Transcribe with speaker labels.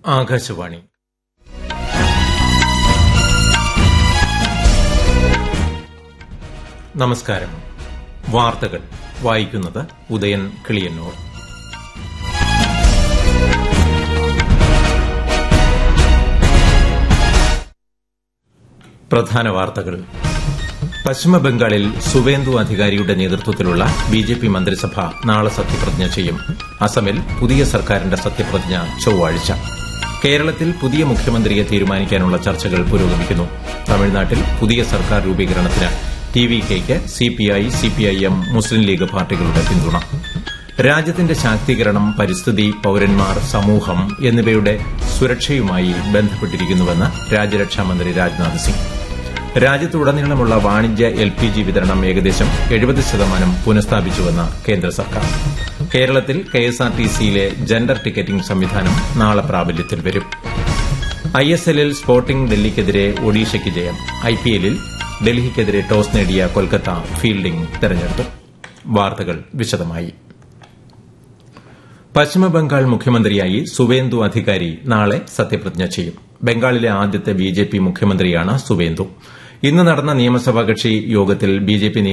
Speaker 1: ആകാശവാണി നമസ്കാരം വാർത്തകൾ വായിക്കുന്നത് ഉദയൻ കിളിയന്നൂർ പ്രധാന വാർത്തകൾ പശ്ചിമബംഗാളിൽ സുവേന്ദു അധികാരിയുടെ നേതൃത്വത്തിലുള്ള ബി ജെ പി മന്ത്രിസഭ നാളെ സത്യപ്രതിജ്ഞ ചെയ്യും അസമിൽ പുതിയ സർക്കാരിന്റെ സത്യപ്രതിജ്ഞ ചൊവ്വാഴ്ച കേരളത്തിൽ പുതിയ മുഖ്യമന്ത്രിയെ തീരുമാനിക്കാനുള്ള ചർച്ചകൾ പുരോഗമിക്കുന്നു തമിഴ്നാട്ടിൽ പുതിയ സർക്കാർ രൂപീകരണത്തിന് ടി വി കെയ്ക്ക് സിപിഐ സിപിഐഎം മുസ്ലിം ലീഗ് പാർട്ടികളുടെ പിന്തുണ രാജ്യത്തിന്റെ ശാക്തീകരണം പരിസ്ഥിതി പൌരന്മാർ സമൂഹം എന്നിവയുടെ സുരക്ഷയുമായി ബന്ധപ്പെട്ടിരിക്കുന്നുവെന്ന് രാജ്യരക്ഷാമന്ത്രി രാജ്നാഥ് സിംഗ് രാജ്യത്തുടനീളമുള്ള വാണിജ്യ എൽ പി ജി വിതരണം ഏകദേശം എഴുപത് ശതമാനം പുനഃസ്ഥാപിച്ചുവെന്ന് കേന്ദ്ര സർക്കാർ കേരളത്തിൽ കെഎസ്ആർടിസിയിലെ ജെൻഡർ ടിക്കറ്റിംഗ് സംവിധാനം നാളെ പ്രാബല്യത്തിൽ വരും ഐ എസ് എല്ലിൽ സ്പോർട്ടിംഗ് ഡൽഹിക്കെതിരെ ഒഡീഷയ്ക്ക് ജയം ഐ പി എല്ലിൽ ഡൽഹിക്കെതിരെ ടോസ് നേടിയ കൊൽക്കത്ത ഫീൽഡിംഗ് തെരഞ്ഞെടുത്തു വാർത്തകൾ വിശദമായി പശ്ചിമബംഗാൾ മുഖ്യമന്ത്രിയായി സുവേന്ദു അധികാരി നാളെ സത്യപ്രതിജ്ഞ ചെയ്യും ബംഗാളിലെ ആദ്യത്തെ ബി ജെ പി മുഖ്യമന്ത്രിയാണ് സുവേന്ദു ഇന്ന് നടന്ന നിയമസഭാ കക്ഷി യോഗത്തിൽ ബി ജെ പി